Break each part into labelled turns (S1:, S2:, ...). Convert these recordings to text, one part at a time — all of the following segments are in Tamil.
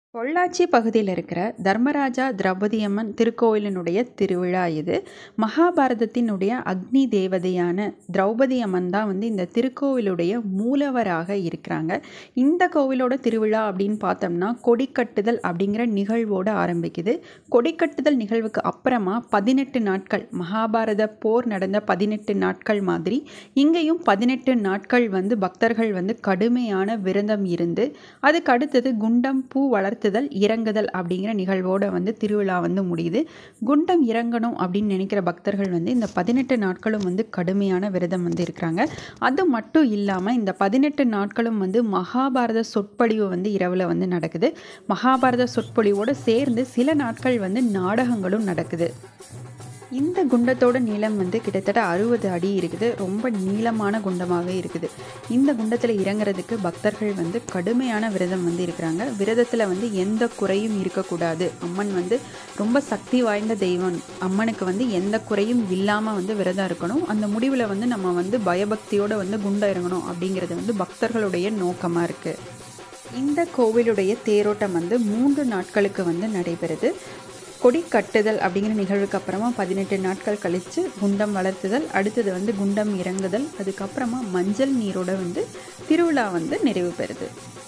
S1: பொள்ளாச்சி பகுதியில் இருக்கிற தர்மராஜா திரௌபதியம்மன் திருக்கோயிலினுடைய திருவிழா இது மகாபாரதத்தினுடைய அக்னி தேவதையான திரௌபதி அம்மன் தான் வந்து இந்த திருக்கோவிலுடைய மூலவராக இருக்கிறாங்க இந்த கோவிலோட திருவிழா அப்படின்னு பார்த்தோம்னா கொடிக்கட்டுதல் அப்படிங்கிற நிகழ்வோடு ஆரம்பிக்குது கொடிக்கட்டுதல் நிகழ்வுக்கு அப்புறமா பதினெட்டு நாட்கள் மகாபாரத போர் நடந்த பதினெட்டு நாட்கள் மாதிரி இங்கேயும் பதினெட்டு நாட்கள் வந்து பக்தர்கள் வந்து கடுமையான விரதம் இருந்து அதுக்கு அடுத்தது குண்டம் பூ வளர்த்துதல் இறங்குதல் அப்படிங்கிற நிகழ்வோட வந்து திருவிழா வந்து முடியுது குண்டம் இறங்கணும் அப்படின்னு நினைக்கிற பக்தர்கள் வந்து இந்த பதினெட்டு நாட்களும் வந்து கடுமையான விரதம் வந்து இருக்கிறாங்க அது மட்டும் இல்லாமல் இந்த பதினெட்டு நாட்களும் வந்து மகாபாரத சொற்பொழிவு வந்து இரவில் வந்து நடக்குது மகாபாரத சொற்பொழிவோடு சேர்ந்து சில நாட்கள் வந்து நாடகங்களும் நடக்குது இந்த குண்டத்தோட நீளம் வந்து கிட்டத்தட்ட அறுபது அடி இருக்குது ரொம்ப நீளமான குண்டமாகவே இருக்குது இந்த குண்டத்தில் இறங்குறதுக்கு பக்தர்கள் வந்து கடுமையான விரதம் வந்து இருக்கிறாங்க விரதத்தில் வந்து எந்த குறையும் இருக்கக்கூடாது அம்மன் வந்து ரொம்ப சக்தி வாய்ந்த தெய்வம் அம்மனுக்கு வந்து எந்த குறையும் இல்லாமல் வந்து விரதம் இருக்கணும் அந்த முடிவில் வந்து நம்ம வந்து பயபக்தியோடு வந்து குண்டம் இறங்கணும் அப்படிங்கிறது வந்து பக்தர்களுடைய நோக்கமாக இருக்குது இந்த கோவிலுடைய தேரோட்டம் வந்து மூன்று நாட்களுக்கு வந்து நடைபெறுது கொடி கட்டுதல் அப்படிங்கிற நிகழ்வுக்கு அப்புறமா பதினெட்டு நாட்கள் கழித்து குண்டம் வளர்த்துதல் அடுத்தது வந்து குண்டம் இறங்குதல் அதுக்கப்புறமா மஞ்சள் நீரோட வந்து திருவிழா வந்து நிறைவு பெறுது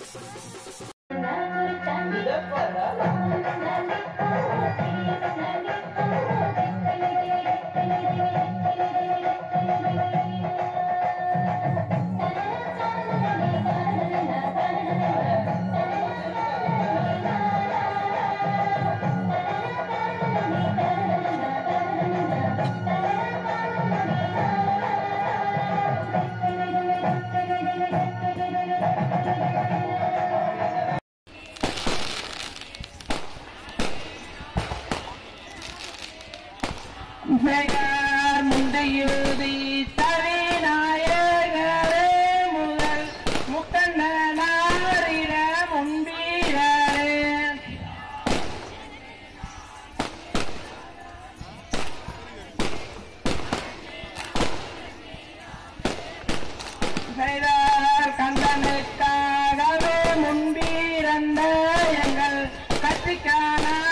S2: உமையார் முந்தையுதி தவிநாயகரே முதல் முக்கண்ணனாரிட முன்பீரே செய்தார் கந்தனுக்காகவே முன்பீரந்த எங்கள் கட்சிக்கான